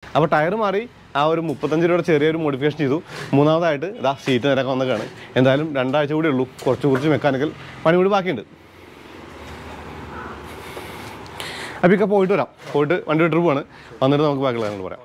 അപ്പോൾ ടയർ മാറി ആ ഒരു മുപ്പത്തഞ്ച് രൂപയുടെ ചെറിയൊരു മോഡിഫിക്കേഷൻ ചെയ്തു മൂന്നാമതായിട്ട് ഇതാ സീറ്റ് നിരക്കാൻ വന്നേക്കാണ് എന്തായാലും രണ്ടാഴ്ച കൂടി ഉള്ളൂ കുറച്ച് കുറച്ച് മെക്കാനിക്കൽ പണി കൂടി ബാക്കിയുണ്ട് അപ്പോൾ ഇക്ക പോയിട്ട് വരാം പോയിട്ട് വണ്ടി വിട്ടിട്ട് പോവാണ് വന്നിട്ട് നമുക്ക് ബാക്കിയുള്ള കാര്യങ്ങൾ പറയാം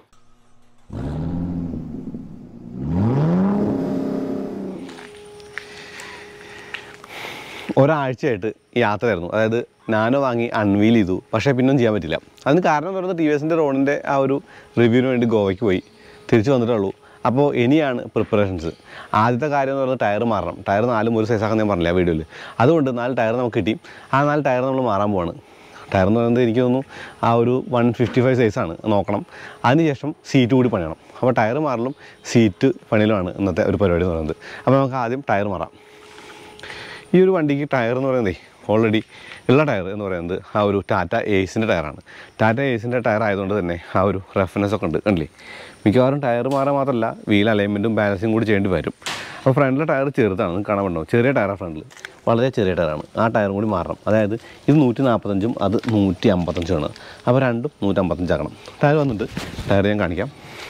ഒരാഴ്ചയായിട്ട് യാത്രയായിരുന്നു അതായത് നാനോ വാങ്ങി അൺവീൽ ചെയ്തു പക്ഷേ പിന്നൊന്നും ചെയ്യാൻ പറ്റില്ല അതിന് കാരണം എന്ന് പറയുന്നത് ടി വി എസിൻ്റെ റോഡിൻ്റെ ആ ഒരു റിവ്യൂവിന് വേണ്ടി ഗോവയ്ക്ക് പോയി തിരിച്ചു വന്നിട്ടുള്ളൂ അപ്പോൾ ഇനിയാണ് പ്രിപ്പറേഷൻസ് ആദ്യത്തെ കാര്യം എന്ന് പറയുന്നത് ടയർ മാറണം ടയർ നാലും ഒരു സൈസാക്കാൻ ഞാൻ പറഞ്ഞില്ല വീഡിയോയിൽ അതുകൊണ്ട് നാല് ടയർ നമുക്ക് കിട്ടി ആ നാല് ടയർ നമ്മൾ മാറാൻ പോവാണ് ടയർ എന്ന് പറയുന്നത് എനിക്ക് തോന്നുന്നു ആ ഒരു വൺ ഫിഫ്റ്റി ഫൈവ് സൈസാണ് നോക്കണം അതിനുശേഷം സീറ്റ് കൂടി പണിയണം അപ്പോൾ ടയർ മാറലും സീറ്റ് പണിയിലുമാണ് ഇന്നത്തെ ഒരു പരിപാടി എന്ന് പറയുന്നത് അപ്പോൾ നമുക്ക് ആദ്യം ടയർ മാറാം ഈ ഒരു വണ്ടിക്ക് ടയർ എന്ന് പറയുന്നത് ഓൾറെഡി ഉള്ള ടയർ എന്ന് പറയുന്നത് ആ ഒരു ടാറ്റ ഏസിൻ്റെ ടയറാണ് ടാറ്റ ഏസിൻ്റെ ടയർ ആയതുകൊണ്ട് തന്നെ ആ ഒരു റെഫറൻസ് ഒക്കെ ഉണ്ട് കണ്ടില്ലേ മിക്കവാറും ടയർ മാറാൻ മാത്രമല്ല വീൽ അലൈൻമെൻറ്റും ബാലൻസും കൂടി ചെയ്യേണ്ടി വരും അപ്പോൾ ഫ്രണ്ടിലെ ടയർ ചെറുതാണ് നിങ്ങൾക്ക് കാണാൻ പറ്റുമോ ചെറിയ ടയറാണ് ഫ്രണ്ടിൽ വളരെ ചെറിയ ടയറാണ് ആ ടയറും കൂടി മാറണം അതായത് ഇത് നൂറ്റി നാൽപ്പത്തഞ്ചും അത് നൂറ്റി അമ്പത്തഞ്ചുമാണ് അപ്പോൾ രണ്ടും നൂറ്റമ്പത്തഞ്ചാക്കണം ടയർ വന്നിട്ട് ടയർ ഞാൻ കാണിക്കാം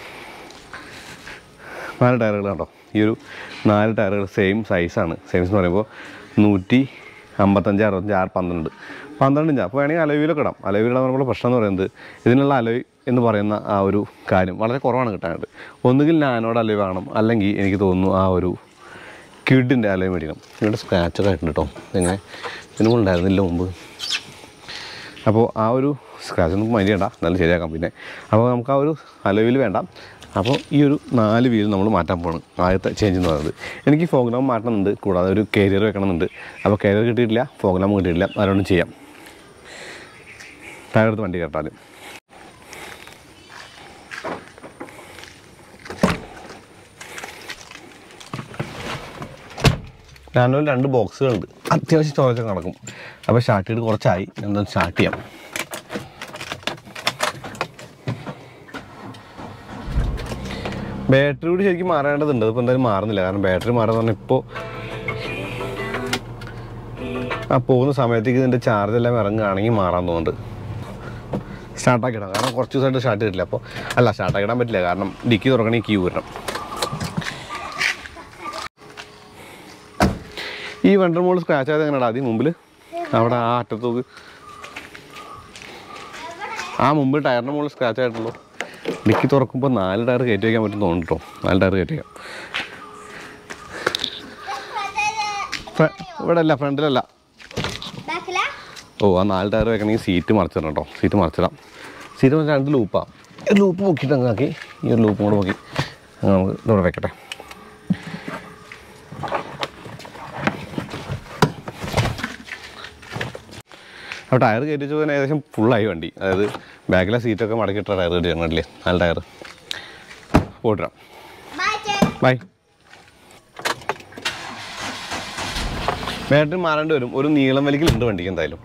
നാല് ടയറുകൾ കണ്ടോ ഈ ഒരു നാല് ടയറുകൾ സെയിം സൈസാണ് സൈസ് എന്ന് പറയുമ്പോൾ നൂറ്റി അമ്പത്തഞ്ച് അറുപത്തഞ്ച് ആറ് പന്ത്രണ്ട് പന്ത്രണ്ട് ഇഞ്ച് അപ്പോൾ വേണമെങ്കിൽ അലവിയിലൊക്കെ ഇടാം അലവിയിലിടാൻ പറയുമ്പോൾ പ്രശ്നം എന്ന് പറയുന്നത് ഇതിനുള്ള അലവി എന്ന് പറയുന്ന ആ ഒരു കാര്യം വളരെ കുറവാണ് കിട്ടാനായിട്ട് ഒന്നുകിൽ നാനോട് അലവ് വേണം അല്ലെങ്കിൽ എനിക്ക് തോന്നുന്നു ആ ഒരു കിഡിൻ്റെ അലവ് മേടിക്കണം ഇവിടെ സ്ക്രാച്ചൊക്കെ ആയിട്ടുണ്ട് കേട്ടോ എങ്ങനെ ഇതിന് മുമ്പ് ഉണ്ടായിരുന്നില്ല മുമ്പ് അപ്പോൾ ആ ഒരു സ്ക്രാച്ച് ഒന്നും മൈൻഡ് ചെയ്യണ്ട എന്നാലും ശരിയാക്കാം പിന്നെ അപ്പോൾ നമുക്ക് ആ ഒരു അലവിൽ വേണ്ട അപ്പോൾ ഈ ഒരു നാല് വീൽ നമ്മൾ മാറ്റാൻ പോകണം ആദ്യത്തെ ചേഞ്ച് എന്ന് പറയുന്നത് എനിക്ക് ഫോഗ്രാം മാറ്റണമെന്നുണ്ട് കൂടാതെ ഒരു കരിയർ വെക്കണമെന്നുണ്ട് അപ്പോൾ കരിയർ കിട്ടിയിട്ടില്ല ഫോഗ്രാം കിട്ടിയിട്ടില്ല അതുകൊണ്ടും ചെയ്യാം ടയർ എടുത്ത് വണ്ടി കേട്ടാൽ നാനോയിൽ രണ്ട് ബോക്സുകളുണ്ട് അത്യാവശ്യം സ്റ്റോറേജ് ഒക്കെ നടക്കും അപ്പോൾ സ്റ്റാർട്ട് ചെയ്ത് കുറച്ചായി എന്താ സ്റ്റാർട്ട് ചെയ്യാം ബാറ്ററി കൂടി ശരിക്കും മാറേണ്ടതുണ്ട് അതിപ്പോൾ എന്തായാലും മാറുന്നില്ല കാരണം ബാറ്ററി മാറാന്ന് പറഞ്ഞാൽ ഇപ്പോൾ ആ പോകുന്ന സമയത്തേക്ക് ഇതിൻ്റെ ചാർജ് എല്ലാം ഇറങ്ങുകയാണെങ്കിൽ മാറാൻ തോന്നുന്നുണ്ട് സ്റ്റാർട്ടാക്കി ഇടാം കാരണം കുറച്ച് ദിവസമായിട്ട് സ്റ്റാർട്ട് ചെയ്തിട്ടില്ല അപ്പോൾ അല്ല സ്റ്റാർട്ടാക്കി ഇടാൻ പറ്റില്ല കാരണം ഡിക്കി തുറക്കണമെങ്കിൽ ക്യൂ വരണം ഈ വണ്ടർ മോൾ സ്ക്രാച്ച് ആയത് എങ്ങനെയാടാ ആദ്യം മുമ്പിൽ അവിടെ ആ അറ്റത്തോക്ക് ആ മുമ്പ് ടയറിൻ്റെ മുകളിൽ സ്ക്രാച്ച് ആയിട്ടുള്ളൂ ഡിക്കി തുറക്കുമ്പോൾ നാല് ടയർ കയറ്റി വയ്ക്കാൻ പറ്റും തോന്നുന്നു കേട്ടോ നാല് ടയർ കയറ്റി വയ്ക്കാം ഫ്ര- ഇവിടെ അല്ല ഫ്രണ്ടിലല്ല ബാക്കിലാ ഓ ആ നാല് ടയർ വെക്കണമെങ്കിൽ സീറ്റ് മറിച്ചിടണം കേട്ടോ സീറ്റ് മറിച്ചിടാം സീറ്റ് മറിച്ച് രണ്ട് ലൂപ്പാണ് ഒരു ലൂപ്പ് നോക്കിയിട്ട് അങ്ങ് ആക്കി ഈ ഒരു ലൂപ്പും കൂടെ നോക്കി അങ്ങ് നമുക്ക് ഇവിടെ വെക്കട്ടെ അപ്പോൾ ടയർ കയറ്റി വെച്ചപ്പോൾ ഏകദേശം ഫുള്ളായി വണ്ടി അതായത് ബാക്കിലെ സീറ്റൊക്കെ മടക്കിയിട്ട ടയർ കയറ്റി കണ്ടില്ലേ നാല് ടയർ പോയിട്ടാം മാറ്റ് ബൈ ബാറ്ററി മാറേണ്ടി വരും ഒരു നീളം വലിക്കലുണ്ട് വണ്ടിക്ക് എന്തായാലും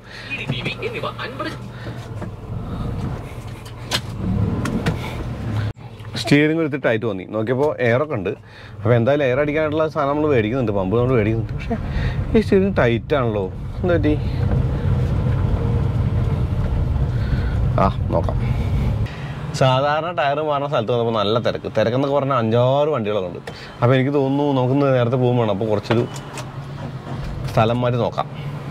സ്റ്റിയറിംഗ് എടുത്തിട്ട് ടൈറ്റ് തോന്നി നോക്കിയപ്പോൾ എയറൊക്കെ ഉണ്ട് അപ്പോൾ എന്തായാലും എയർ അടിക്കാനായിട്ടുള്ള സാധനം നമ്മൾ മേടിക്കുന്നുണ്ട് പമ്പ് നമ്മൾ മേടിക്കുന്നുണ്ട് പക്ഷേ ഈ സ്റ്റിയറിംഗ് ടൈറ്റ് ആണല്ലോ എന്താ പറ്റി ആ നോക്കാം സാധാരണ ടയർ മാറുന്ന സ്ഥലത്ത് വന്നപ്പോൾ നല്ല തിരക്ക് തിരക്കെന്നൊക്കെ പറഞ്ഞാൽ അഞ്ചാറ് വണ്ടികളൊക്കെ ഉണ്ട് അപ്പോൾ എനിക്ക് തോന്നുന്നു നമുക്കിന്ന് നേരത്തെ പോകുമ്പോൾ അപ്പോൾ കുറച്ചൊരു സ്ഥലം മാറ്റി നോക്കാം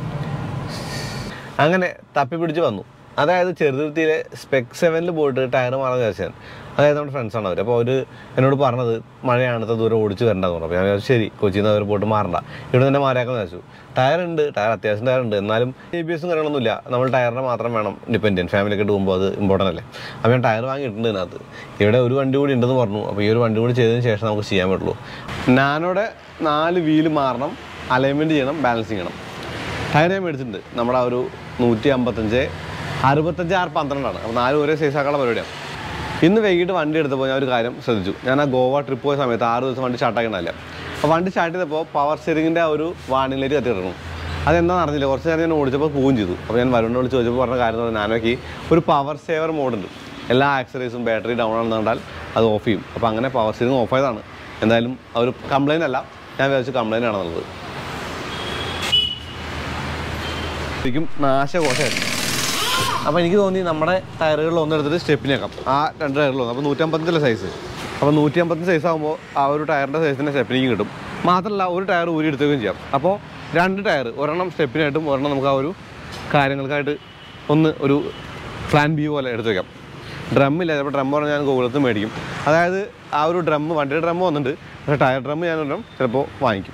അങ്ങനെ തപ്പി പിടിച്ച് വന്നു അതായത് ചെറുതുരുത്തിയിലെ സ്പെക് സെവനിൽ പോയിട്ട് ടയർ മാറാൻ വിചാരിച്ചത് അതായത് നമ്മുടെ ഫ്രണ്ട്സാണ് അവർ അപ്പോൾ അവർ എന്നോട് പറഞ്ഞത് മഴയാണ് ഇത്ര ദൂരം ഓടിച്ച് വരണ്ടെന്ന് പറഞ്ഞു അപ്പോൾ ഞാൻ വിചാരിച്ചു ശരി കൊച്ചിയിൽ നിന്ന് അവർ പോയിട്ട് മാറണ്ട ഇവിടെ തന്നെ മാറിയാക്കാന്ന് വിചാരിച്ചു ടയർ ഉണ്ട് ടയർ അത്യാവശ്യം ടയർ ഉണ്ട് എന്നാലും എ ബി എസും കാര്യങ്ങളൊന്നുമില്ല നമ്മൾ ടയറിനെ മാത്രം വേണം ഡിപ്പെൻഡൻറ്റ് ഫാമിലിയൊക്കെ ഇട്ട് പോകുമ്പോൾ അത് ഇമ്പോർട്ടൻ്റ് അല്ലേ അപ്പോൾ ഞാൻ ടയർ വാങ്ങിയിട്ടുണ്ട് ഇതിനകത്ത് ഇവിടെ ഒരു വണ്ടി കൂടി ഉണ്ടെന്ന് പറഞ്ഞു അപ്പോൾ ഈ ഒരു വണ്ടി കൂടി ചെയ്തതിന് ശേഷം നമുക്ക് ചെയ്യാൻ പറ്റുള്ളൂ നാനോടെ നാല് വീല് മാറണം അലൈൻമെൻറ്റ് ചെയ്യണം ബാലൻസ് ചെയ്യണം ടയർ ഞാൻ മേടിച്ചിട്ടുണ്ട് നമ്മുടെ ആ ഒരു നൂറ്റി അമ്പത്തഞ്ച് അറുപത്തഞ്ച് ആറ് പന്ത്രണ്ടാണ് അപ്പോൾ നാല് ഒരേ സൈസ് ആക്കാനുള്ള പരിപാടിയാണ് ഇന്ന് വൈകിട്ട് വണ്ടി എടുത്തപ്പോൾ ഞാൻ ഒരു കാര്യം ശ്രദ്ധിച്ചു ഞാൻ ആ ഗോവ ട്രിപ്പ് പോയ സമയത്ത് ആറ് ദിവസം വണ്ടി സ്റ്റാർട്ടാക്കണമല്ല അപ്പോൾ വണ്ടി സ്റ്റാർട്ട് ചെയ്തപ്പോൾ പവർ സ്റ്റിയറിങ്ങിൻ്റെ ആ ഒരു വാണിംഗ് ലൈറ്റ് കത്തി കിടക്കണം അതെന്താണെന്ന് അറിഞ്ഞില്ല കുറച്ച് നേരം ഞാൻ ഓടിച്ചപ്പോൾ പോവുകയും ചെയ്തു അപ്പോൾ ഞാൻ വരുണിനെ വിളിച്ച് ചോദിച്ചപ്പോൾ പറഞ്ഞ കാര്യം എന്ന് പറഞ്ഞാൽ നാനോക്ക് ഒരു പവർ സേവർ മോഡുണ്ട് എല്ലാ ആക്സറീസും ബാറ്ററി ഡൗൺ ആണെന്ന് കണ്ടാൽ അത് ഓഫ് ചെയ്യും അപ്പോൾ അങ്ങനെ പവർ സ്റ്റിയറിംഗ് ഓഫ് ആയതാണ് എന്തായാലും ആ ഒരു കംപ്ലൈൻ്റ് അല്ല ഞാൻ വിചാരിച്ചു കംപ്ലൈൻ്റ് ആണെന്നുള്ളത് ശരിക്കും നാശകോശമായിരുന്നു അപ്പോൾ എനിക്ക് തോന്നി നമ്മുടെ ടയറുകളിൽ ഒന്ന് എടുത്തിട്ട് സ്റ്റെപ്പിനേക്കാം ആ രണ്ട് ടയറിലൊന്നും അപ്പോൾ നൂറ്റമ്പത്തിൻ്റെ സൈസ് അപ്പോൾ നൂറ്റി അമ്പത്തി സൈസ് ആകുമ്പോൾ ആ ഒരു ടയറിൻ്റെ സൈസിൻ്റെ സ്റ്റെപ്പിനിങ് കിട്ടും മാത്രമല്ല ഒരു ടയർ ഊരി എടുത്തുകയും ചെയ്യാം അപ്പോൾ രണ്ട് ടയർ ഒരെണ്ണം സ്റ്റെപ്പിനായിട്ടും ഒരെണ്ണം നമുക്ക് ആ ഒരു കാര്യങ്ങൾക്കായിട്ട് ഒന്ന് ഒരു പ്ലാൻ ബി പോലെ എടുത്ത് വയ്ക്കാം ഡ്രമ്മില്ല ചിലപ്പോൾ ഡ്രം പറഞ്ഞാൽ ഞാൻ ഗൂഗിളത്ത് മേടിക്കും അതായത് ആ ഒരു ഡ്രം വണ്ടിയുടെ ഡ്രം വന്നിട്ടുണ്ട് പക്ഷേ ടയർ ഡ്രം ഞാൻ ഒരെണ്ണം ചിലപ്പോൾ വാങ്ങിക്കും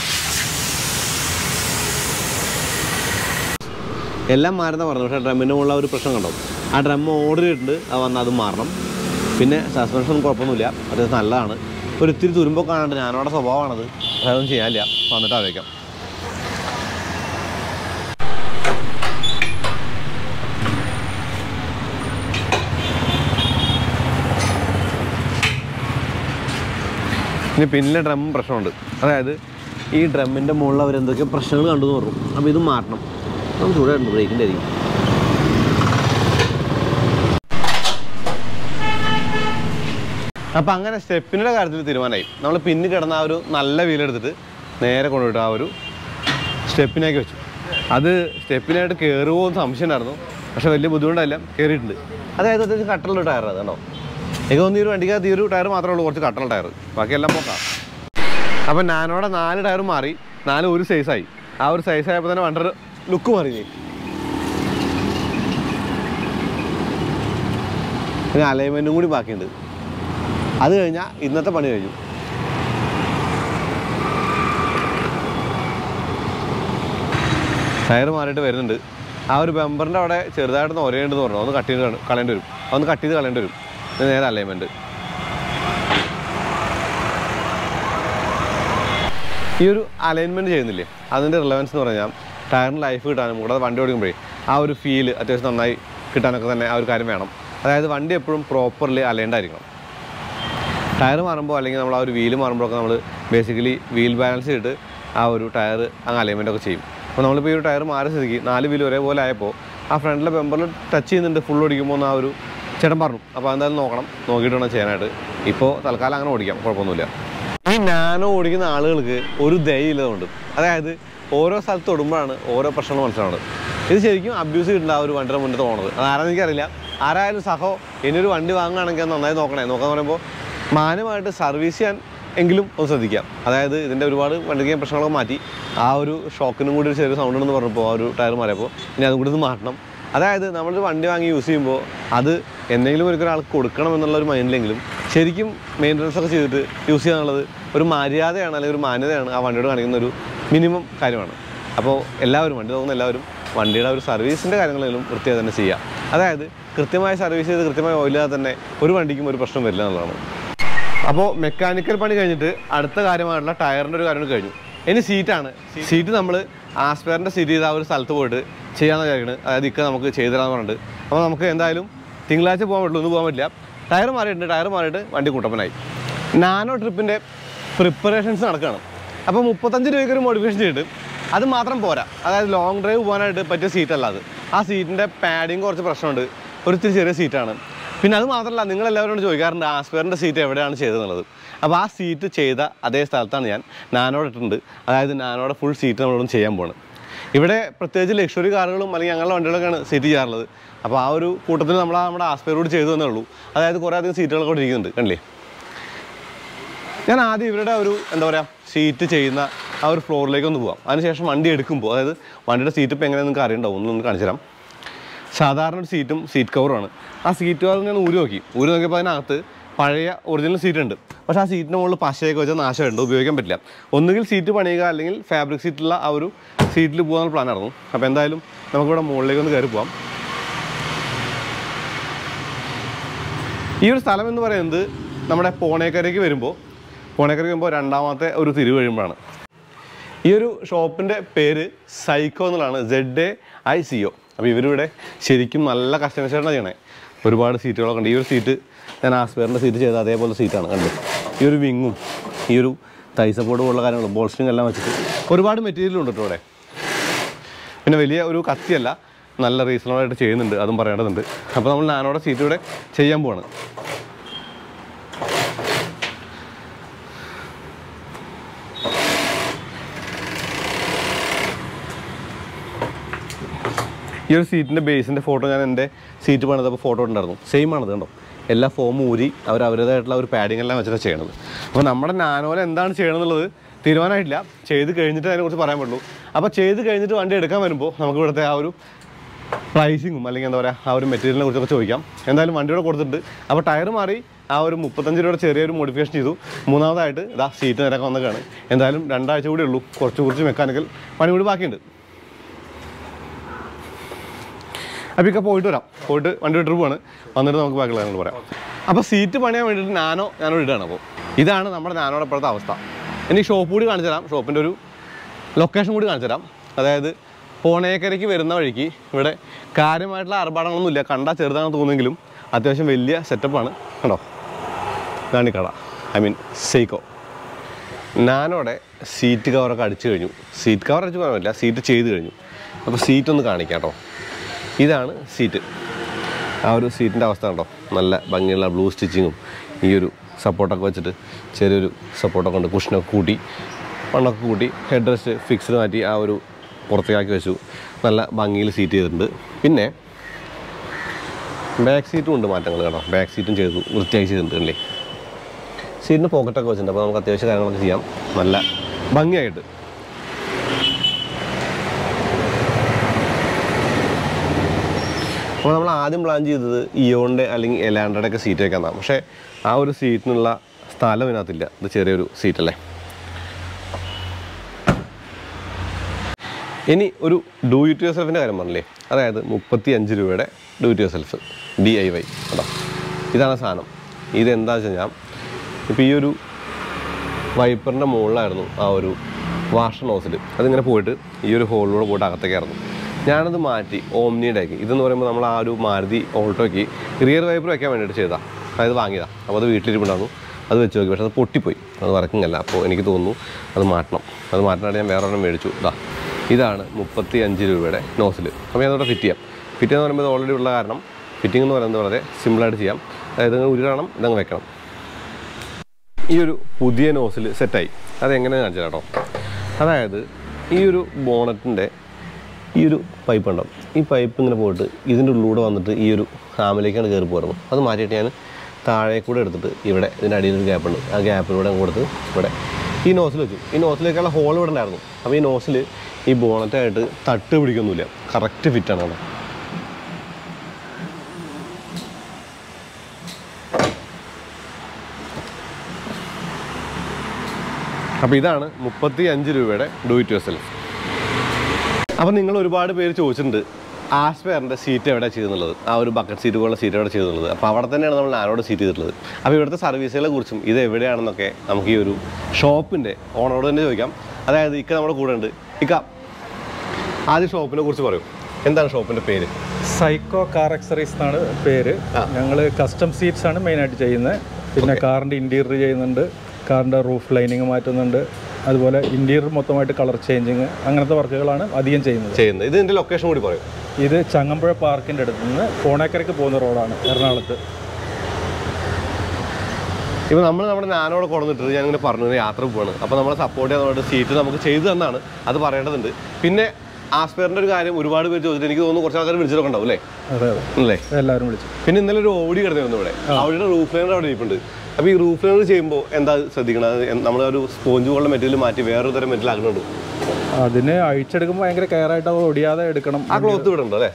എല്ലാം മാറുന്ന പറഞ്ഞു പക്ഷേ ഡ്രമ്മിൻ്റെ മുകളിൽ ആ ഒരു പ്രശ്നം കണ്ടോ ആ ഡ്രം ഓർഡർ ചെയ്തിട്ടുണ്ട് അത് വന്നാൽ അത് മാറണം പിന്നെ സസ്പെൻഷൻ ഒന്നും കുഴപ്പമൊന്നുമില്ല അത് നല്ലതാണ് ഒരു ഇത്തിരി തുരുമ്പോൾ കാണാണ്ട് ഞാനവിടെ സ്വഭാവമാണത് പക്ഷേ അതൊന്നും ചെയ്യാനില്ല വന്നിട്ട് ആലോചിക്കാം ഇനി പിന്നിലെ ഡ്രം പ്രശ്നമുണ്ട് അതായത് ഈ ഡ്രമ്മിൻ്റെ മുകളിൽ അവർ എന്തൊക്കെ പ്രശ്നങ്ങൾ കണ്ടു എന്ന് പറഞ്ഞു അപ്പോൾ ഇത് മാറ്റണം നമുക്ക് ചൂടായിട്ടുണ്ട് ബ്രേക്കിൻ്റെ ആയിരിക്കും അപ്പം അങ്ങനെ സ്റ്റെപ്പിൻ്റെ കാര്യത്തിൽ തീരുമാനമായി നമ്മൾ പിന്നി കിടന്ന ആ ഒരു നല്ല വീലെടുത്തിട്ട് നേരെ കൊണ്ടുപോയിട്ട് ആ ഒരു സ്റ്റെപ്പിനേക്ക് വെച്ചു അത് സ്റ്റെപ്പിനായിട്ട് കയറുമോ എന്ന് സംശയം ഉണ്ടായിരുന്നു പക്ഷേ വലിയ ബുദ്ധിമുട്ടല്ല കയറിയിട്ടുണ്ട് അതായത് അത്യാവശ്യം കട്ടലുള്ള ടയർ അത് കേട്ടോ എനിക്ക് തോന്നി ഈ ഒരു വണ്ടിക്കകത്ത് ഈ ഒരു ടയർ മാത്രമേ ഉള്ളൂ കുറച്ച് കട്ടലുള്ള ടയർ ബാക്കിയെല്ലാം പോക്കാം അപ്പം ഞാനോടെ നാല് ടയർ മാറി നാല് ഒരു സൈസായി ആ ഒരു സൈസ് ആയപ്പോൾ തന്നെ വണ്ടർ ലുക്ക് മാറി നീ പിന്നെ അലൈൻമെൻറ്റും കൂടി ബാക്കിയുണ്ട് അത് കഴിഞ്ഞാൽ ഇന്നത്തെ പണി കഴിഞ്ഞു ടയർ മാറിയിട്ട് വരുന്നുണ്ട് ആ ഒരു ബമ്പറിൻ്റെ അവിടെ ചെറുതായിട്ടൊന്ന് ഒരേണ്ടെന്ന് പറഞ്ഞു ഒന്ന് കട്ട് ചെയ്ത് കള- കളയേണ്ടി വരും അതൊന്ന് കട്ട് ചെയ്ത് കളയേണ്ടി വരും ഇത് നേരെ അലൈൻമെൻറ്റ് ഈ ഒരു അലൈൻമെൻറ്റ് ചെയ്യുന്നില്ലേ അതിൻ്റെ റിലവൻസ് എന്ന് പറഞ്ഞാൽ ടയറിന് ലൈഫ് കിട്ടാനും കൂടാതെ വണ്ടി ഓടിക്കുമ്പോഴേ ആ ഒരു ഫീല് അത്യാവശ്യം നന്നായി കിട്ടാനൊക്കെ തന്നെ ആ ഒരു കാര്യം വേണം അതായത് വണ്ടി എപ്പോഴും പ്രോപ്പർലി അലൈൻഡ് ആയിരിക്കണം ടയർ മാറുമ്പോൾ അല്ലെങ്കിൽ നമ്മൾ ആ ഒരു വീല് മാറുമ്പോഴൊക്കെ നമ്മൾ ബേസിക്കലി വീൽ ബാലൻസ് ചെയ്തിട്ട് ആ ഒരു ടയർ അങ്ങ് അലൈൻമെൻ്റ് ഒക്കെ ചെയ്യും അപ്പോൾ നമ്മളിപ്പോൾ ഈ ഒരു ടയർ മാറി സ്ഥിതിക്ക് നാല് വീല് ഒരേപോലെ ആയപ്പോൾ ആ ഫ്രണ്ടിലെ ബെമ്പറിൽ ടച്ച് ചെയ്യുന്നുണ്ട് ഫുൾ ഓടിക്കുമ്പോൾ എന്ന് ആ ഒരു ചേട്ടൻ പറഞ്ഞു അപ്പോൾ എന്തായാലും നോക്കണം നോക്കിയിട്ട് വേണം ചെയ്യാനായിട്ട് ഇപ്പോൾ തൽക്കാലം അങ്ങനെ ഓടിക്കാം കുഴപ്പമൊന്നുമില്ല ഈ നാനോ ഓടിക്കുന്ന ആളുകൾക്ക് ഒരു ദയയില്ലതുകൊണ്ട് അതായത് ഓരോ സ്ഥലത്ത് തൊടുമ്പോഴാണ് ഓരോ പ്രശ്നങ്ങൾ മനസ്സിലാവുന്നത് ഇത് ശരിക്കും അബ്യൂസ് ചെയ്തിട്ടുണ്ട് ആ ഒരു വണ്ടിയുടെ മുന്നത്ത് പോകുന്നത് അതാരാന്ന് എനിക്കറിയില്ല ആരായാലും സഹോ ഇനിയൊരു വണ്ടി വാങ്ങുകയാണെങ്കിൽ അത് നന്നായി നോക്കണേ നോക്കാന്ന് പറയുമ്പോൾ മാന്യമായിട്ട് സർവീസ് ചെയ്യാൻ എങ്കിലും ഒന്ന് ശ്രദ്ധിക്കാം അതായത് ഇതിൻ്റെ ഒരുപാട് വണ്ടിക്ക് പ്രശ്നങ്ങളൊക്കെ മാറ്റി ആ ഒരു ഷോക്കിനും കൂടി ഒരു ചെറിയ സൗണ്ട് ഉണ്ടെന്ന് പറഞ്ഞപ്പോൾ ആ ഒരു ടയർ മാറിയപ്പോൾ ഇനി അതും കൂടി ഒന്ന് മാറ്റണം അതായത് നമ്മളൊരു വണ്ടി വാങ്ങി യൂസ് ചെയ്യുമ്പോൾ അത് എന്തെങ്കിലും ഒരിക്കലാൾക്ക് കൊടുക്കണം എന്നുള്ള ഒരു മൈൻഡിലെങ്കിലും ശരിക്കും മെയിൻ്റനൻസ് ഒക്കെ ചെയ്തിട്ട് യൂസ് ചെയ്യാന്നുള്ളത് ഒരു മര്യാദയാണ് അല്ലെങ്കിൽ ഒരു മാന്യതയാണ് ആ വണ്ടിയോട് കാണിക്കുന്ന ഒരു മിനിമം കാര്യമാണ് അപ്പോൾ എല്ലാവരും വണ്ടി നോക്കുന്ന എല്ലാവരും വണ്ടിയുടെ ആ ഒരു സർവീസിൻ്റെ കാര്യങ്ങളെങ്കിലും വൃത്തിയായി തന്നെ ചെയ്യുക അതായത് കൃത്യമായി സർവീസ് ചെയ്ത് കൃത്യമായി ഓയിലാതെ തന്നെ ഒരു വണ്ടിക്കും ഒരു പ്രശ്നം വരില്ല എന്നുള്ളതാണ് അപ്പോൾ മെക്കാനിക്കൽ പണി കഴിഞ്ഞിട്ട് അടുത്ത കാര്യമായിട്ടുള്ള ടയറിൻ്റെ ഒരു കാര്യം കൂടി കഴിഞ്ഞു ഇനി സീറ്റാണ് സീറ്റ് നമ്മൾ ആസ്പെയറിൻ്റെ സീറ്റ് ചെയ്ത ആ ഒരു സ്ഥലത്ത് പോയിട്ട് ചെയ്യാമെന്ന് വിചാരിക്കുന്നത് അതായത് ഇക്ക നമുക്ക് ചെയ്തു തരാമെന്ന് പറഞ്ഞിട്ട് അപ്പോൾ നമുക്ക് എന്തായാലും തിങ്കളാഴ്ച പോകാൻ പറ്റുള്ളൂ ഒന്ന് പോകാൻ പറ്റില്ല ടയർ മാറിയിട്ടുണ്ട് ടയർ മാറിയിട്ട് വണ്ടി കുട്ടപ്പനായി നാനോ ട്രിപ്പിൻ്റെ പ്രിപ്പറേഷൻസ് നടക്കുകയാണ് അപ്പോൾ മുപ്പത്തഞ്ച് രൂപയ്ക്ക് ഒരു മോഡിഫിക്കേഷൻ ചെയ്തിട്ട് അത് മാത്രം പോരാ അതായത് ലോങ് ഡ്രൈവ് പോകാനായിട്ട് പറ്റിയ സീറ്റല്ല അത് ആ സീറ്റിൻ്റെ പാഡിങ് കുറച്ച് പ്രശ്നമുണ്ട് ഒരു ഇത്തിരി ചെറിയ സീറ്റാണ് പിന്നെ അത് മാത്രമല്ല നിങ്ങൾ എല്ലാവരോടും ചോദിക്കാറുണ്ട് ആസ്പെയറിൻ്റെ സീറ്റ് എവിടെയാണ് ചെയ്തതെന്നുള്ളത് അപ്പോൾ ആ സീറ്റ് ചെയ്ത അതേ സ്ഥലത്താണ് ഞാൻ നാനോടെ ഇട്ടിട്ടുണ്ട് അതായത് നാനോടെ ഫുൾ സീറ്റ് നമ്മളോട് ചെയ്യാൻ പോവാണ് ഇവിടെ പ്രത്യേകിച്ച് ലക്ഷറി കാറുകളും അല്ലെങ്കിൽ ഞങ്ങളുടെ വണ്ടികളൊക്കെയാണ് സീറ്റ് ചെയ്യാറുള്ളത് അപ്പോൾ ആ ഒരു കൂട്ടത്തിൽ നമ്മൾ ആ നമ്മുടെ ആസ്പെയറോട് ചെയ്തു തന്നേ ഉള്ളൂ അതായത് കുറേ അധികം സീറ്റുകളൊക്കെ ഇവിടെ ഇരിക്കുന്നുണ്ട് കണ്ടില്ലേ ഞാൻ ആദ്യം ഇവരുടെ ഒരു എന്താ പറയുക സീറ്റ് ചെയ്യുന്ന ആ ഒരു ഫ്ലോറിലേക്ക് ഒന്ന് പോവാം അതിനുശേഷം വണ്ടി എടുക്കുമ്പോൾ അതായത് വണ്ടിയുടെ സീറ്റ് ഇപ്പോൾ എങ്ങനെയാണെന്ന് നിങ്ങൾക്ക് അറിയണ്ടാവും ഒന്ന് ഒന്ന് കാണിച്ചു തരാം സാധാരണ ഒരു സീറ്റും സീറ്റ് കവറുമാണ് ആ സീറ്റ് കവർ ഞാൻ ഊരി നോക്കി ഊരി നോക്കിയപ്പോൾ അതിനകത്ത് പഴയ ഒറിജിനൽ സീറ്റ് ഉണ്ട് പക്ഷേ ആ സീറ്റിൻ്റെ മുകളിൽ പശയൊക്കെ വെച്ചാൽ നാശമുണ്ട് ഉപയോഗിക്കാൻ പറ്റില്ല ഒന്നുകിൽ സീറ്റ് പണിയുക അല്ലെങ്കിൽ ഫാബ്രിക് സീറ്റുള്ള ആ ഒരു സീറ്റിൽ പോകാനുള്ള പ്ലാൻ ആയിരുന്നു അപ്പോൾ എന്തായാലും നമുക്കിവിടെ മുകളിലേക്ക് ഒന്ന് കയറി പോവാം ഈ ഒരു സ്ഥലം എന്ന് പറയുന്നത് നമ്മുടെ പോണേക്കരയ്ക്ക് വരുമ്പോൾ പോണേക്കരയ്ക്ക് വരുമ്പോൾ രണ്ടാമത്തെ ഒരു തിരിവ് കഴിയുമ്പോഴാണ് ഈ ഒരു ഷോപ്പിൻ്റെ പേര് സൈക്കോ എന്നുള്ളതാണ് Z A I C O അപ്പോൾ ഇവരിവിടെ ശരിക്കും നല്ല കസ്റ്റമൈസേഷനാണ് ചെയ്യണേ ഒരുപാട് സീറ്റുകളൊക്കെ ഉണ്ട് ഈ ഒരു സീറ്റ് ഞാൻ ആസ്പെയറിൻ്റെ സീറ്റ് ചെയ്ത അതേപോലെ സീറ്റാണ് കണ്ടത് ഈ ഒരു വിങ്ങും ഈ ഒരു തൈ സപ്പോർട്ട് പോലുള്ള കാര്യങ്ങളും ബോൾസ്റ്റിങ് എല്ലാം വെച്ചിട്ട് ഒരുപാട് മെറ്റീരിയൽ ഉണ്ട് കേട്ടോ ഇവിടെ പിന്നെ വലിയ ഒരു കത്തിയല്ല നല്ല റീസണബിൾ ആയിട്ട് ചെയ്യുന്നുണ്ട് അതും പറയേണ്ടതുണ്ട് അപ്പോൾ നമ്മൾ നാനോടെ സീറ്റ് ഇവിടെ ചെയ്യാൻ പോവാണ് ഈ ഒരു സീറ്റിൻ്റെ ബേസിൻ്റെ ഫോട്ടോ ഞാൻ എൻ്റെ സീറ്റ് പണിതപ്പോൾ ഫോട്ടോ ഉണ്ടായിരുന്നു സെയിം ആണത് കണ്ടോ എല്ലാ ഫോമും ഊരി അവർ അവരുടേതായിട്ടുള്ള ഒരു പാഡിങ് എല്ലാം വെച്ചിട്ടാണ് ചെയ്യണത് അപ്പോൾ നമ്മുടെ നാനോല എന്താണ് ചെയ്യണമെന്നുള്ളത് തീരുമാനമായിട്ടില്ല ചെയ്ത് കഴിഞ്ഞിട്ട് അതിനെക്കുറിച്ച് പറയാൻ പറ്റുള്ളൂ അപ്പോൾ ചെയ്ത് കഴിഞ്ഞിട്ട് വണ്ടി എടുക്കാൻ വരുമ്പോൾ നമുക്ക് ഇവിടുത്തെ ആ ഒരു പ്രൈസിങ്ങും അല്ലെങ്കിൽ എന്താ പറയുക ആ ഒരു മെറ്റീരിയലിനെ കുറിച്ചൊക്കെ ചോദിക്കാം എന്തായാലും വണ്ടിയുടെ കൊടുത്തിട്ടുണ്ട് അപ്പോൾ ടയർ മാറി ആ ഒരു മുപ്പത്തഞ്ച് രൂപയുടെ ചെറിയൊരു മോഡിഫിക്കേഷൻ ചെയ്തു മൂന്നാമതായിട്ട് ഇതാ സീറ്റ് നിരക്കാൻ വന്നതാണ് എന്തായാലും രണ്ടാഴ്ച കൂടി ഉള്ളൂ കുറച്ച് കുറച്ച് മെക്കാനിക്കൽ പണി കൂടി ബാക്കിയുണ്ട് അപ്പോൾ ഇക്കെ പോയിട്ട് വരാം പോയിട്ട് വണ്ടി വിട്ടിട്ട് പോവാണ് വന്നിട്ട് നമുക്ക് ബാക്കിയുള്ള കാര്യങ്ങൾ പറയാം അപ്പോൾ സീറ്റ് പണിയാൻ വേണ്ടിയിട്ട് നാനോ ഞാനോ ഇടുകയാണ് അപ്പോൾ ഇതാണ് നമ്മുടെ നാനോടെ ഇപ്പോഴത്തെ അവസ്ഥ ഇനി ഷോപ്പ് കൂടി കാണിച്ചു തരാം ഷോപ്പിൻ്റെ ഒരു ലൊക്കേഷൻ കൂടി കാണിച്ചു തരാം അതായത് പോണേക്കരയ്ക്ക് വരുന്ന വഴിക്ക് ഇവിടെ കാര്യമായിട്ടുള്ള ആർഭാടങ്ങളൊന്നുമില്ല കണ്ടാൽ ചെറുതാണെന്ന് തോന്നുമെങ്കിലും അത്യാവശ്യം വലിയ സെറ്റപ്പാണ് കണ്ടോ ഇതാണ് ഈ കട ഐ മീൻ സെയ്ക്കോ നാനോടെ സീറ്റ് കവറൊക്കെ അടിച്ചു കഴിഞ്ഞു സീറ്റ് കവർ അടിച്ച് പറയാൻ പറ്റില്ല സീറ്റ് ചെയ്ത് കഴിഞ്ഞു അപ്പോൾ സീറ്റ് ഒന്ന് കാണിക്കാം കേട്ടോ ഇതാണ് സീറ്റ് ആ ഒരു സീറ്റിൻ്റെ അവസ്ഥ കണ്ടോ നല്ല ഭംഗിയുള്ള ബ്ലൂ സ്റ്റിച്ചിങ്ങും ഈ ഒരു സപ്പോർട്ടൊക്കെ വെച്ചിട്ട് ചെറിയൊരു സപ്പോർട്ടൊക്കെ ഉണ്ട് കുഷനൊക്കെ കൂട്ടി മണ്ണൊക്കെ കൂട്ടി ഹെഡ് റെസ്റ്റ് ഫിക്സ്ഡ് മാറ്റി ആ ഒരു പുറത്തേക്കാക്കി വെച്ചു നല്ല ഭംഗിയിൽ സീറ്റ് ചെയ്തിട്ടുണ്ട് പിന്നെ ബാക്ക് സീറ്റും ഉണ്ട് മാറ്റങ്ങൾ കേട്ടോ ബാക്ക് സീറ്റും ചെയ്തു വൃത്തിയായി ചെയ്തിട്ടുണ്ട് അല്ലേ സീറ്റിന് പോക്കറ്റൊക്കെ വെച്ചിട്ടുണ്ട് അപ്പോൾ നമുക്ക് അത്യാവശ്യം കാര്യങ്ങളൊക്കെ ചെയ്യാം നല്ല ഭംഗിയായിട്ട് അപ്പോൾ നമ്മൾ ആദ്യം പ്ലാൻ ചെയ്തത് ഇയോണിൻ്റെ അല്ലെങ്കിൽ എലാൻഡയുടെ ഒക്കെ സീറ്റ് വെക്കാന്നാണ് പക്ഷേ ആ ഒരു സീറ്റിനുള്ള സ്ഥലം ഇതിനകത്തില്ല ഇത് ചെറിയൊരു സീറ്റല്ലേ ഇനി ഒരു ഡു ഇറ്റ് യുവർ സെൽഫിൻ്റെ കാര്യം പറഞ്ഞില്ലേ അതായത് മുപ്പത്തി അഞ്ച് രൂപയുടെ do it yourself D I Y കേട്ടോ ഇതാണ് സാധനം ഇതെന്താ വെച്ച് കഴിഞ്ഞാൽ ഇപ്പോൾ ഈ ഒരു വൈപ്പറിൻ്റെ മുകളിലായിരുന്നു ആ ഒരു വാഷർ നോസിൽ അതിങ്ങനെ പോയിട്ട് ഈ ഒരു ഹോളിലൂടെ പോയിട്ട് അകത്തേക്കായിരുന്നു ഞാനത് മാറ്റി ഓംനിയുടെ ആക്കി ഇതെന്ന് പറയുമ്പോൾ നമ്മൾ ആ ഒരു മാരുതി ഓൾട്ടോയ്ക്ക് റിയർ വൈപ്പർ വെക്കാൻ വേണ്ടിയിട്ട് ചെയ്താൽ അതായത് വാങ്ങിയതാണ് അപ്പോൾ അത് വീട്ടിലിരിപ്പുണ്ടായിരുന്നു അത് വെച്ച് നോക്കി പക്ഷേ അത് പൊട്ടിപ്പോയി അത് വർക്കിംഗ് അല്ല അപ്പോൾ എനിക്ക് തോന്നുന്നു അത് മാറ്റണം അത് മാറ്റാനായിട്ട് ഞാൻ വേറെ ഒരെണ്ണം മേടിച്ചു ഇതാ ഇതാണ് മുപ്പത്തി അഞ്ച് രൂപയുടെ നോസിൽ അപ്പോൾ ഞാൻ അതോടെ ഫിറ്റ് ചെയ്യാം ഫിറ്റ് എന്ന് പറയുമ്പോൾ ഇത് ഓൾറെഡി ഉള്ള കാരണം ഫിറ്റിംഗ് എന്ന് പറയുന്നത് വളരെ സിമ്പിളായിട്ട് ചെയ്യാം അതായത് ഇതങ്ങ് ഉരുകണം ഇതങ്ങ് വെക്കണം ഈ ഒരു പുതിയ നോസിൽ സെറ്റായി അതെങ്ങനെ കാണിച്ചു കേട്ടോ അതായത് ഈ ഒരു ബോണറ്റിൻ്റെ ഈ ഒരു പൈപ്പ് ഉണ്ടാവും ഈ പൈപ്പ് ഇങ്ങനെ പോയിട്ട് ഇതിൻ്റെ ഉള്ളിലൂടെ വന്നിട്ട് ഈ ഒരു ഹാമിലേക്കാണ് കയറി പോരുന്നത് അത് മാറ്റിയിട്ട് ഞാൻ താഴെ കൂടെ എടുത്തിട്ട് ഇവിടെ ഇതിൻ്റെ അടിയിൽ ഒരു ഗ്യാപ്പ് ഉണ്ട് ആ ഗ്യാപ്പിലൂടെ അങ്ങ് കൊടുത്ത് ഇവിടെ ഈ നോസിൽ വെച്ചു ഈ നോസിലേക്കുള്ള ഹോൾ ഇവിടെ ഉണ്ടായിരുന്നു അപ്പോൾ ഈ നോസിൽ ഈ ബോണറ്റായിട്ട് തട്ട് പിടിക്കൊന്നുമില്ല കറക്റ്റ് ഫിറ്റാണ് കേട്ടോ അപ്പോൾ ഇതാണ് മുപ്പത്തി അഞ്ച് രൂപയുടെ ഡു ഇറ്റ് യുവർ സെൽഫ് അപ്പോൾ നിങ്ങൾ ഒരുപാട് പേര് ചോദിച്ചിട്ടുണ്ട് ആസ്പെയറിൻ്റെ സീറ്റ് എവിടെ ചെയ്തെന്നുള്ളത് ആ ഒരു ബക്കറ്റ് സീറ്റ് പോലുള്ള സീറ്റ് എവിടെ ചെയ്തെന്നുള്ളത് അപ്പോൾ അവിടെ തന്നെയാണ് നമ്മൾ നാനോട് സീറ്റ് ചെയ്തിട്ടുള്ളത് അപ്പോൾ ഇവിടുത്തെ സർവീസുകളെ കുറിച്ചും ഇത് എവിടെയാണെന്നൊക്കെ നമുക്ക് ഈ ഒരു ഷോപ്പിൻ്റെ ഓണറോട് തന്നെ ചോദിക്കാം അതായത് ഇക്ക നമ്മുടെ കൂടെ ഉണ്ട് ഇക്ക ആദ്യം ഷോപ്പിനെ കുറിച്ച് പറയും എന്താണ് ഷോപ്പിൻ്റെ പേര് സൈക്കോ കാർ അക്സറീസ് എന്നാണ് പേര് ഞങ്ങൾ കസ്റ്റം സീറ്റ്സ് ആണ് മെയിനായിട്ട് ചെയ്യുന്നത് പിന്നെ കാറിൻ്റെ ഇൻറ്റീരിയർ ചെയ്യുന്നുണ്ട് കാറിൻ്റെ റൂഫ് ലൈനിങ് മാറ്റുന്നുണ്ട് അതുപോലെ ഇൻറ്റീരിയർ മൊത്തമായിട്ട് കളർ ചേഞ്ചിങ് അങ്ങനത്തെ വർക്കുകളാണ് അധികം ചെയ്യുന്നത് ചെയ്യുന്നത് ഇത് ഇതിൻ്റെ ലൊക്കേഷൻ കൂടി പറയും ഇത് ചങ്ങമ്പുഴ പാർക്കിൻ്റെ അടുത്ത് നിന്ന് പോണേക്കരയ്ക്ക് പോകുന്ന റോഡാണ് എറണാകുളത്ത് ഇപ്പോൾ നമ്മൾ നമ്മുടെ നാനോട് കൊടുത്തിട്ട് ഞാനിങ്ങനെ പറഞ്ഞു "ഇങ്ങനെ യാത്ര പോവാണ് അപ്പോൾ നമ്മളെ സപ്പോർട്ട് ചെയ്യാൻ സീറ്റ് നമുക്ക് ചെയ്തു തന്നാണ് അത് പറയേണ്ടതുണ്ട് പിന്നെ ആസ്പെയറിൻ്റെ ഒരു കാര്യം ഒരുപാട് പേര് ചോദിച്ചിട്ട് എനിക്ക് തോന്നുന്നു കുറച്ച് ആൾക്കാർ വിളിച്ചിട്ടൊക്കെ ഉണ്ടാവും അല്ലേ അതെ അതെ അല്ലേ എല്ലാവരും വിളിച്ചു പിന്നെ ഇന്നലെ ഒരു ഓടി കിടന്നിരുന്നു ഇവിടെ അവിടെ റൂഫ് ലൈനർ അവിടെ ഇരിപ്പുണ്ട് അപ്പോൾ ഈ റൂഫ് ലൈനർ ചെയ്യുമ്പോൾ എന്താ ശ്രദ്ധിക്കണം നമ്മൾ ഒരു സ്പോഞ്ച് പോലുള്ള മെറ്റീരിയൽ മാറ്റി വേറൊരു തരം മെറ്റീരിയൽ ആക്കുന്നുണ്ട് അതിന് അഴിച്ചെടുക്കുമ്പോൾ ഭയങ്കര കെയർ ആയിട്ട് അത് ഒടിയാതെ എടുക്കണം ആ ക്ലോത്ത് ഇവിടെ ഉണ്ട് അല്ലേ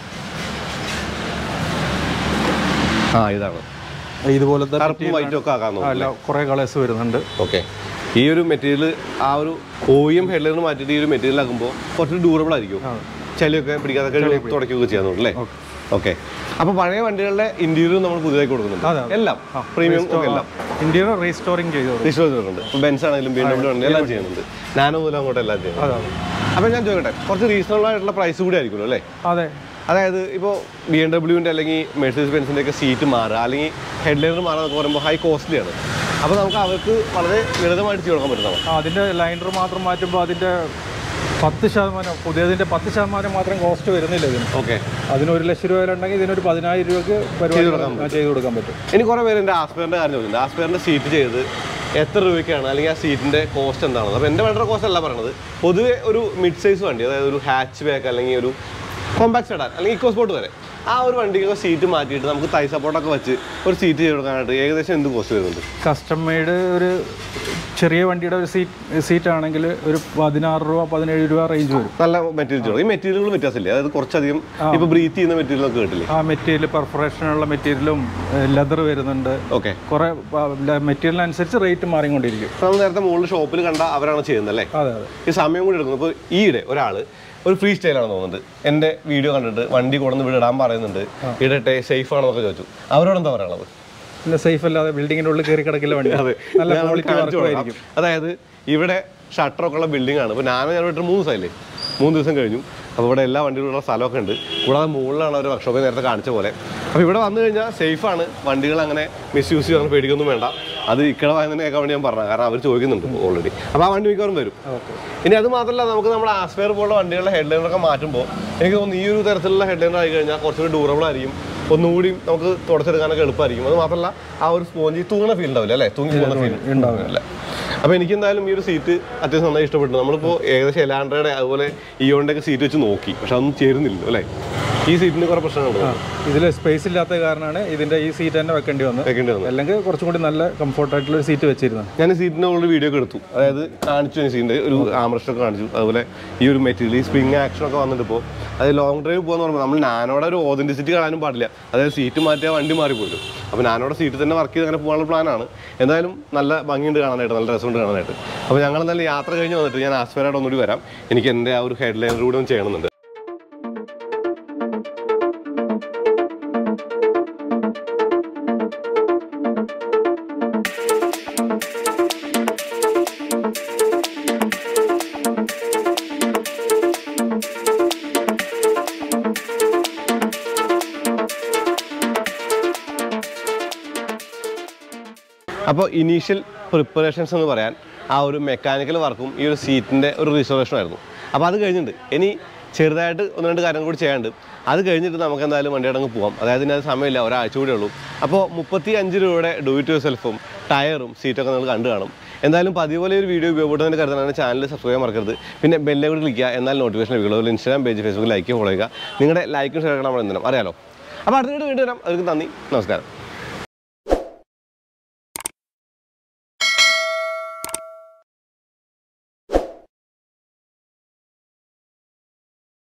ആ ഇതാണ് ഇതുപോലത്തെ കറുപ്പും വൈറ്റും ഒക്കെ ആക്കാൻ നോക്കും അല്ല കുറേ കളേഴ്സ് വരുന്നുണ്ട് ഓക്കെ ഈ ഒരു മെറ്റീരിയൽ ആ ഒരു ഓയും ഹെഡ്ലൈനും മാറ്റിയിട്ട് ഈ ഒരു മെറ്റീരിയൽ ആക്കുമ്പോൾ കുറച്ച് ഡ്യൂറബിൾ ആയിരിക്കും ചളിയൊക്കെ പിടിക്കാതൊക്കെ തുടയ്ക്കുകയൊക്കെ ചെയ്യാൻ തോന്നുന്നു അല്ലേ ഓക്കെ അപ്പോൾ പഴയ വണ്ടികളുടെ ഇന്റീരിയർ നമ്മൾ പുതിയതായി അതെ, കൊടുക്കുന്നുണ്ട് അതെ. എല്ലാം പ്രീമിയം ഒക്കെ എല്ലാം ഇന്ത്യയുടെ റീസ്റ്റോറിങ് ചെയ്തു രജിസ്റ്റർ ചെയ്തിട്ടുണ്ട് ഇപ്പോൾ ബെൻസ് ആണെങ്കിലും ബി ഡബ്ല്യൂ ആണെങ്കിലും എല്ലാം ചെയ്യുന്നുണ്ട് നാനോ മുതൽ അങ്ങോട്ട് എല്ലാം ചെയ്യുന്നത് അതെ അതെ അപ്പോൾ ഞാൻ ചോദിക്കട്ടെ കുറച്ച് റീസണബിൾ ആയിട്ടുള്ള പ്രൈസ് കൂടി ആയിരിക്കുമല്ലോ അല്ലേ അതെ അതായത് ഇപ്പോൾ ബി എം ഡബ്ല്യൂവിൻ്റെ അല്ലെങ്കിൽ മെഴ്സീസ് ബെൻസിൻ്റെ ഒക്കെ സീറ്റ് മാറുക അല്ലെങ്കിൽ ഹെഡ്ലൈനർ മാറുക എന്നൊക്കെ പറയുമ്പോൾ ഹൈ കോസ്റ്റ്ലിയാണ് അപ്പോൾ നമുക്ക് അവർക്ക് വളരെ ലളിതമായിട്ട് ചെയ്ത് കൊടുക്കാൻ പറ്റുന്നതാണ് ആ, അതിന്റെ ലൈനർ മാത്രം മാറ്റുമ്പോൾ അതിന്റെ പത്ത് ശതമാനം പുതിയതിന്റെ പത്ത് ശതമാനം മാത്രം കോസ്റ്റ് വരുന്നില്ല ഇതിന് ഓക്കെ അതിന് ഒരു ലക്ഷം രൂപ ഉണ്ടെങ്കിൽ ഇതിനൊരു പതിനായിരം രൂപയ്ക്ക് പരിപാടി ആ, ചെയ്ത് കൊടുക്കാൻ പറ്റും ഇനി കുറേ പേര് എൻ്റെ ആസ്പെയറിൻ്റെ കാര്യം ചോദിച്ചിട്ടുണ്ട് ആസ്പെയറിൻ്റെ സീറ്റ് ചെയ്ത് എത്ര രൂപയ്ക്കാണ് അല്ലെങ്കിൽ ആ സീറ്റിൻ്റെ കോസ്റ്റ് എന്താണെന്ന് അപ്പോൾ എൻ്റെ വണ്ടിയുടെ കോസ്റ്റ് അല്ല പറയണത് പൊതുവെ ഒരു മിഡ് സൈസ് വണ്ടി അതായത് ഒരു ഹാച്ച് ബാക്ക് അല്ലെങ്കിൽ ഒരു കോമ്പാക്ട് സെഡാൻ അല്ലെങ്കിൽ ഇക്കോ സ്പോർട്ട് വരെ ആ ഒരു വണ്ടിക്കൊക്കെ സീറ്റ് മാറ്റിയിട്ട് നമുക്ക് തൈ സപ്പോർട്ടൊക്കെ വെച്ച് ഒരു സീറ്റ് ചെയ്ത് കൊടുക്കാനായിട്ട് ഏകദേശം എന്ത് കോസ്റ്റ് വരുന്നുണ്ട് കസ്റ്റം മെയ്ഡ് ഒരു ചെറിയ വണ്ടിയുടെ ഒരു സീറ്റ് സീറ്റ് ആണെങ്കിൽ ഒരു പതിനാറ് രൂപ പതിനേഴ് രൂപ റേഞ്ച് വരും നല്ല മെറ്റീരിയൽ ഈ മെറ്റീരിയലുകൾ വ്യത്യാസമില്ലേ അതായത് കുറച്ചധികം ഇപ്പൊ ബ്രീത്ത് ചെയ്യുന്ന മെറ്റീരിയലൊക്കെ കിട്ടില്ലേ ആ മെറ്റീരിയൽ പെർഫറേഷനുള്ള മെറ്റീരിയലും ലെതർ വരുന്നുണ്ട് ഓക്കെ കുറേ മെറ്റീരിയലിനനുസരിച്ച് റേറ്റ് മാറിക്കൊണ്ടിരിക്കും നമ്മൾ നേരത്തെ മുകളിൽ ഷോപ്പിൽ കണ്ട അവരാണ് ചെയ്യുന്നത് അല്ലേ അതെ അതെ ഈ സമയം കൂടി എടുക്കുന്നു ഇപ്പോൾ ഈയിടെ ഒരാൾ ഒരു ഫ്രീ സ്റ്റൈലാണ് തോന്നുന്നത് എൻ്റെ വീഡിയോ കണ്ടിട്ട് വണ്ടി കൊണ്ടുവന്ന് ഇവിടെ ഇടാൻ പറയുന്നുണ്ട് ഇടട്ടെ സേഫ് ആണെന്നൊക്കെ ചോദിച്ചു അവരോട് എന്താ പറയാനുള്ളത് പിന്നെ സേഫ് അല്ലാതെ ബിൽഡിങ്ങിന്റെ ഉള്ളിൽ കയറി കിടക്കില്ല വണ്ടി നല്ല ഞാൻ ക്വാളിറ്റി കാണിച്ചു വർക്ക് കൊടുക്കാം. ആയിരിക്കും അതായത് ഇവിടെ ഷട്ടറൊക്കെ ഉള്ള ബിൽഡിംഗ് ആണ് ഇപ്പോൾ ഞാനും ഞാൻ വിട്ട് മൂന്ന് ദിവസമായില്ലേ മൂന്ന് ദിവസം കഴിഞ്ഞു അപ്പോൾ ഇവിടെ എല്ലാ വണ്ടികളുള്ള സ്ഥലമൊക്കെ ഉണ്ട് കൂടാതെ മുകളിലാണ് ഒരു വർക്ക്ഷോപ്പ് നേരത്തെ കാണിച്ച പോലെ അപ്പോൾ ഇവിടെ വന്നു കഴിഞ്ഞാൽ സേഫാണ് വണ്ടികൾ അങ്ങനെ മിസ്യൂസ് ചെയ്യാൻ പേടിക്കൊന്നും വേണ്ട അത് ഇക്കട വായനയൊക്കെ വേണ്ടി ഞാൻ പറഞ്ഞത് കാരണം അവർ ചോദിക്കുന്നുണ്ട് ഓൾറെഡി അപ്പോൾ ആ വണ്ടി മിക്കവാറും വരും ഇനി അത് മാത്രമല്ല നമുക്ക് നമ്മുടെ ആസ്പെയർ പോലുള്ള വണ്ടികളുടെ ഹെഡ്ലൈനറൊക്കെ മാറ്റുമ്പോൾ എനിക്ക് തോന്നുന്നു ഈ ഒരു തരത്തിലുള്ള ഹെഡ്ലൈനർ ആയി കഴിഞ്ഞാൽ കുറച്ചുകൂടി ഡ്യൂറബിൾ ആയിരിക്കും ഒന്നുകൂടി നമുക്ക് തുടച്ചെടുക്കാനൊക്കെ എളുപ്പമായിരിക്കും അത് മാത്രമല്ല ആ ഒരു സ്പോഞ്ച് തൂങ്ങുന്ന ഫീൽ ഉണ്ടാവില്ല അല്ലേ തൂങ്ങി പോകുന്ന ഫീൽ ഉണ്ടാവില്ല അപ്പോൾ എനിക്ക് എന്തായാലും ഈ ഒരു സീറ്റ് അത്യാവശ്യം നന്നായി ഇഷ്ടപ്പെട്ടു നമ്മളിപ്പോൾ ഏകദേശം എലാൻഡ്രയുടെ അതുപോലെ ഇയോണിൻ്റെ ഒക്കെ സീറ്റ് വെച്ച് നോക്കി പക്ഷെ അതൊന്നും ചേരുന്നില്ല അല്ലേ ഈ സീറ്റിന് കുറേ പ്രശ്നങ്ങളുണ്ട് ഇതിൽ സ്പേസ് ഇല്ലാത്ത കാരണമാണ് ഇതിന്റെ ഈ സീറ്റ് തന്നെ വെക്കേണ്ടി വന്നത് വെക്കേണ്ടി വന്നത് അല്ലെങ്കിൽ കുറച്ചും കൂടി നല്ല കംഫർട്ട് ആയിട്ടുള്ള ഒരു സീറ്റ് വെച്ചിരുന്നത് ഞാൻ ഈ സീറ്റിൻ്റെ ഉള്ള വീഡിയോ ഒക്കെ എടുത്തു അതായത് കാണിച്ചു ഈ സീറ്റിൻ്റെ ഒരു ആമറസ്റ്റൊക്കെ കാണിച്ചു അതുപോലെ ഈ ഒരു മെറ്റീരിയൽ ഈ സ്പ്രിങ് ആക്ഷൻ ഒക്കെ വന്നിട്ട് ഇപ്പോൾ അത് ലോങ് ഡ്രൈവ് പോകുന്ന പറയുമ്പോൾ നമ്മൾ നാനോടെ ഒരു ഓതൻറ്റിസിറ്റി കാണാനും പാടില്ല അതായത് സീറ്റ് മാറ്റിയാൽ വണ്ടി മാറിപ്പോലും അപ്പോൾ നാനോടെ സീറ്റ് തന്നെ വർക്ക് ചെയ്ത് അങ്ങനെ പോകാനുള്ള പ്ലാനാണ് എന്തായാലും നല്ല ഭംഗിയുണ്ട് കാണാനായിട്ട് നല്ല രസമുണ്ട് കാണാനായിട്ട് അപ്പോൾ ഞങ്ങൾ എന്തായാലും യാത്ര കഴിഞ്ഞ് വന്നിട്ട് ഞാൻ ആസ്പെയറായിട്ട് ഒന്നുകൂടി വരാം എനിക്ക് എൻ്റെ ആ ഒരു ഹെഡ്ലൈനർ കൂടെ ഒന്ന് ചെയ്യണമെന്നുണ്ട് അപ്പോൾ ഇനീഷ്യൽ പ്രിപ്പറേഷൻസ് എന്ന് പറയാൻ ആ ഒരു മെക്കാനിക്കൽ വർക്കും ഈ ഒരു സീറ്റിൻ്റെ ഒരു റിസർവേഷനും ആയിരുന്നു അപ്പോൾ അത് കഴിഞ്ഞിട്ടുണ്ട് ഇനി ചെറുതായിട്ട് ഒന്ന് രണ്ട് കാര്യങ്ങൾ കൂടി ചെയ്യാണ്ട് അത് കഴിഞ്ഞിട്ട് നമുക്ക് എന്തായാലും വണ്ടിയുടെ അങ്ങ് പോകാം അതായത് ഇതിനകത്ത് സമയമില്ല ഒരാഴ്ച കൂടെ ഉള്ളൂ അപ്പോൾ മുപ്പത്തി അഞ്ച് രൂപയുടെ ഡു ഇറ്റ് യുവർ സെൽഫും ടയറും സീറ്റൊക്കെ നിങ്ങൾ കണ്ടു കാണും എന്തായാലും പതിപോലെ ഒരു വീഡിയോ ഉപയോഗപ്പെടുന്നതിന് കരുതാനാണ് ചാനൽ സബ്സ്ക്രൈബ് ചെയ്യാൻ മറക്കരുത് പിന്നെ ബെല്ലെ കൂടി ക്ലിക്ക് ചെയ്യുക എന്നാൽ നോട്ടിഫിക്കേഷൻ ലഭിക്കുള്ളൂ അതുപോലെ Instagram page Facebook like follow ചെയ്യുക നിങ്ങളുടെ ലൈക്കും ഷെയർ നമ്മൾ എന്തിനും അറിയാലോ അപ്പോൾ അടുത്ത വീഡിയോ വീണ്ടും വരാം അവർക്ക് നന്ദി നമസ്കാരം